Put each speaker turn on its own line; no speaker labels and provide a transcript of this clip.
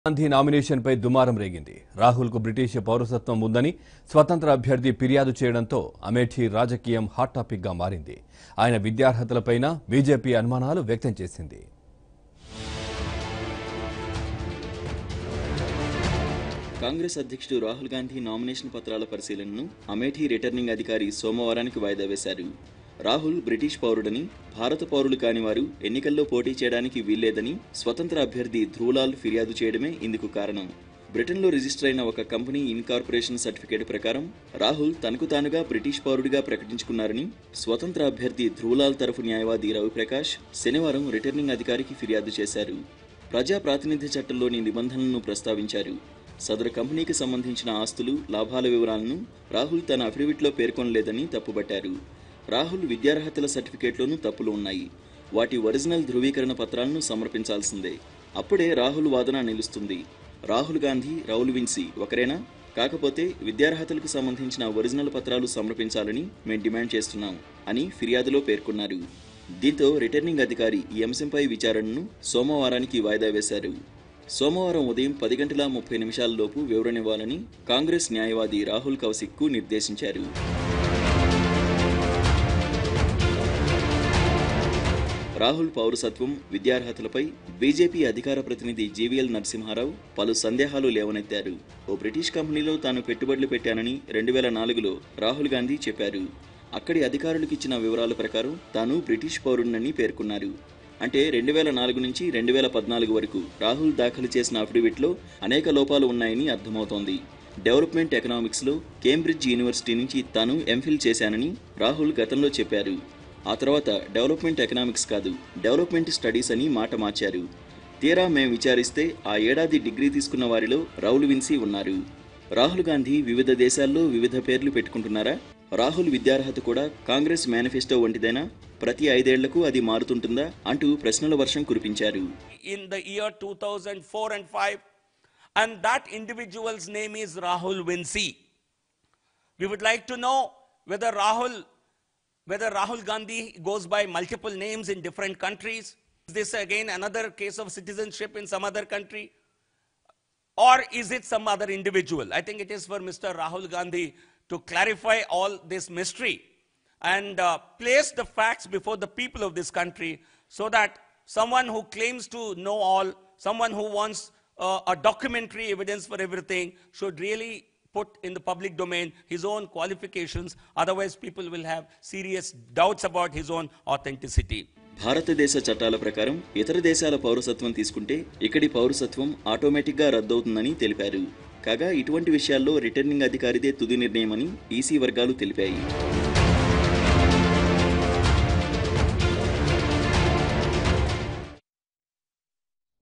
గాంధీ నామినేషన్పై దుమారం రేగింది రాహుల్కు బ్రిటిష్ పౌరసత్వం ఉందని స్వతంత్ర అభ్యర్థి ఫిర్యాదు చేయడంతో అమేఠీ రాజకీయం హాట్ టాపిక్గా మారింది ఆయన విద్యార్హతలపైన బీజేపీ అనుమానాలు వ్యక్తం చేసింది
కాంగ్రెస్ అధ్యక్షుడు రాహుల్ గాంధీ నామినేషన్ పత్రాల పరిశీలనను అమేఠీ రిటర్నింగ్ అధికారి సోమవారానికి వాయిదా వేశారు రాహుల్ బ్రిటిష్ పౌరుడని భారత పౌరులు కాని వారు ఎన్నికల్లో పోటీ చేయడానికి వీల్లేదని స్వతంత్ర అభ్యర్థి ధ్రువలాల్ ఫిర్యాదు చేయడమే ఇందుకు కారణం బ్రిటన్లో రిజిస్టర్ అయిన ఒక కంపెనీ ఇన్కార్పొరేషన్ సర్టిఫికేట్ ప్రకారం రాహుల్ తనకు తానుగా బ్రిటిష్ పౌరుడిగా ప్రకటించుకున్నారని స్వతంత్ర అభ్యర్థి ధ్రువలాల్ తరఫు న్యాయవాది రవిప్రకాష్ శనివారం రిటర్నింగ్ అధికారికి ఫిర్యాదు చేశారు ప్రజా ప్రాతినిధ్య చట్టంలోని నిబంధనలను ప్రస్తావించారు సదరు కంపెనీకి సంబంధించిన ఆస్తులు లాభాల వివరాలను రాహుల్ తన అఫిడవిట్లో పేర్కొనలేదని తప్పుబట్టారు రాహుల్ విద్యార్హతల సర్టిఫికేట్లోనూ తప్పులు ఉన్నాయి వాటి ఒరిజినల్ ధృవీకరణ పత్రాలను సమర్పించాల్సిందే అప్పుడే రాహుల్ వాదన నిలుస్తుంది రాహుల్ గాంధీ రౌల్ విన్సీ ఒకరేనా కాకపోతే విద్యార్హతలకు సంబంధించిన ఒరిజినల్ పత్రాలు సమర్పించాలని మేం డిమాండ్ చేస్తున్నాం అని ఫిర్యాదులో పేర్కొన్నారు దీంతో రిటర్నింగ్ అధికారి ఈ అంశంపై విచారణను సోమవారానికి వాయిదా వేశారు సోమవారం ఉదయం పది గంటల ముప్పై నిమిషాలలోపు వివరణివ్వాలని కాంగ్రెస్ న్యాయవాది రాహుల్ కౌశిక్కు నిర్దేశించారు రాహుల్ పౌరసత్వం విద్యార్హతలపై బీజేపీ అధికార ప్రతినిధి జీవీఎల్ నరసింహారావు పలు సందేహాలు లేవనెత్తారు ఓ బ్రిటిష్ కంపెనీలో తాను పెట్టుబడులు పెట్టానని రెండు వేల నాలుగులో రాహుల్ గాంధీ చెప్పారు అక్కడి అధికారులకు ఇచ్చిన వివరాల ప్రకారం తాను బ్రిటిష్ పౌరుడినని పేర్కొన్నారు అంటే రెండు వేల నాలుగు నుంచి రెండు వేల పద్నాలుగు వరకు రాహుల్ దాఖలు చేసిన అఫిడవిట్లో అనేక లోపాలు ఉన్నాయని అర్థమవుతోంది డెవలప్మెంట్ ఎకనామిక్స్లో కేంబ్రిడ్జ్ యూనివర్సిటీ నుంచి తాను ఎంఫిల్ చేశానని రాహుల్ గతంలో చెప్పారు ఆ తర్వాత డెవలప్మెంట్ ఎకనామిక్స్ కాదు డెవలప్మెంట్ స్టడీస్ అని మాట మార్చారు తీరా మేం విచారిస్తే ఆ ఏడాది డిగ్రీ తీసుకున్న వారిలో రౌల్ విన్సీ ఉన్నారు రాహుల్ గాంధీ వివిధ దేశాల్లో వివిధ పేర్లు పెట్టుకుంటున్నారా రాహుల్ విద్యార్హత కూడా కాంగ్రెస్ మేనిఫెస్టో వంటిదేనా ప్రతి ఐదేళ్లకు అది మారుతుంటుందా అంటూ ప్రశ్నల వర్షం కురిపించారు
in the year 2004 and 5 and that individual's name is Rahul Vinci. We would like to know whether Rahul whether Rahul Gandhi goes by multiple names in different countries. Is this again another case of citizenship in some other country? Or is it some other individual? I think it is for Mr. Rahul Gandhi to clarify all this mystery and uh, place the facts before the people of this country so that someone who claims to know all, someone who wants uh, a documentary evidence for everything, should really put in the public domain his own qualifications. Otherwise, people will have serious doubts about his own authenticity.
భారతదేశ చట్టాల ప్రకారం ఇతర దేశాల పౌరసత్వం తీసుకుంటే ఇక్కడి పౌరసత్వం ఆటోమేటిక్గా రద్దవుతుందని తెలిపారు కాగా ఇటువంటి విషయాల్లో రిటర్నింగ్ అధికారిదే తుది నిర్ణయమని ఈసీ వర్గాలు తెలిపాయి